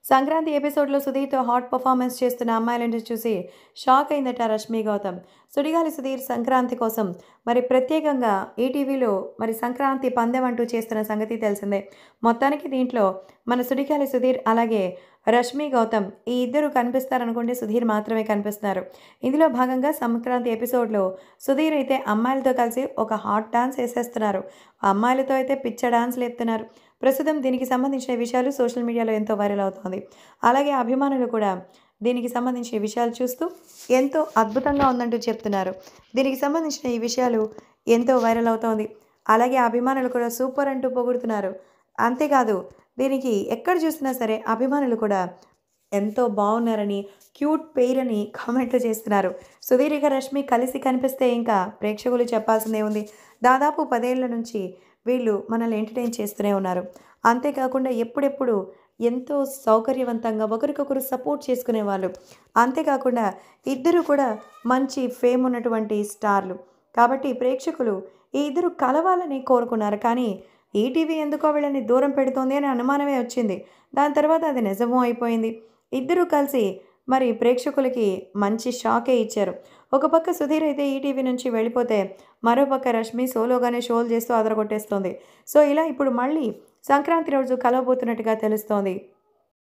సంక్రాంతి ఎపిసోడ్లో సుధీర్తో hot performance చేస్తున్న అమ్మాయిలను చూసి షాక్ అయిందట రష్మి గౌతమ్ సుడిగాలి సుధీర్ సంక్రాంతి కోసం మరి ప్రత్యేకంగా ఈటీవీలో మరి సంక్రాంతి పందెం అంటూ చేస్తున్న సంగతి తెలిసిందే మొత్తానికి దీంట్లో మన సుడిగాలి సుధీర్ అలాగే రష్మి గౌతమ్ ఈ ఇద్దరు కనిపిస్తారనుకుంటే సుధీర్ మాత్రమే కనిపిస్తున్నారు ఇందులో భాగంగా సంక్రాంతి ఎపిసోడ్లో సుధీర్ అయితే అమ్మాయిలతో కలిసి ఒక హాట్ డాన్స్ వేసేస్తున్నారు అమ్మాయిలతో అయితే పిచ్చ డాన్స్ లేపుతున్నారు ప్రస్తుతం దీనికి సంబంధించిన విషయాలు సోషల్ మీడియాలో ఎంతో వైరల్ అవుతోంది అలాగే అభిమానులు కూడా దీనికి సంబంధించిన విషయాలు చూస్తూ ఎంతో అద్భుతంగా ఉందంటూ చెప్తున్నారు దీనికి సంబంధించిన ఈ విషయాలు ఎంతో వైరల్ అవుతోంది అలాగే అభిమానులు కూడా సూపర్ అంటూ పొగుడుతున్నారు అంతేకాదు దీనికి ఎక్కడ చూసినా సరే అభిమానులు కూడా ఎంతో బాగున్నారని క్యూట్ పెయిర్ అని కామెంట్లు చేస్తున్నారు సుధీరిక రష్మి కలిసి కనిపిస్తే ఇంకా ప్రేక్షకులు చెప్పాల్సిందే ఉంది దాదాపు పదేళ్ల నుంచి వీళ్ళు మనల్ని ఎంటర్టైన్ చేస్తూనే ఉన్నారు అంతేకాకుండా ఎప్పుడెప్పుడు ఎంతో సౌకర్యవంతంగా ఒకరికొకరు సపోర్ట్ చేసుకునేవాళ్ళు అంతేకాకుండా ఇద్దరు కూడా మంచి ఫేమ్ ఉన్నటువంటి స్టార్లు కాబట్టి ప్రేక్షకులు ఈ ఇద్దరు కలవాలని కోరుకున్నారు కానీ ఈటీవీ ఎందుకో వీళ్ళని దూరం పెడుతోంది అనే అనుమానమే వచ్చింది దాని తర్వాత అది నిజమూ అయిపోయింది ఇద్దరు కలిసి మరి ప్రేక్షకులకి మంచి షాకే ఇచ్చారు ఒక పక్క సుధీర్ అయితే ఈటీవీ నుంచి వెళ్ళిపోతే మరో పక్క రష్మి సోలోగానే షోలు చేస్తూ అదరగొట్టేస్తోంది సో ఇలా ఇప్పుడు మళ్ళీ సంక్రాంతి రోజు కలవబోతున్నట్టుగా తెలుస్తోంది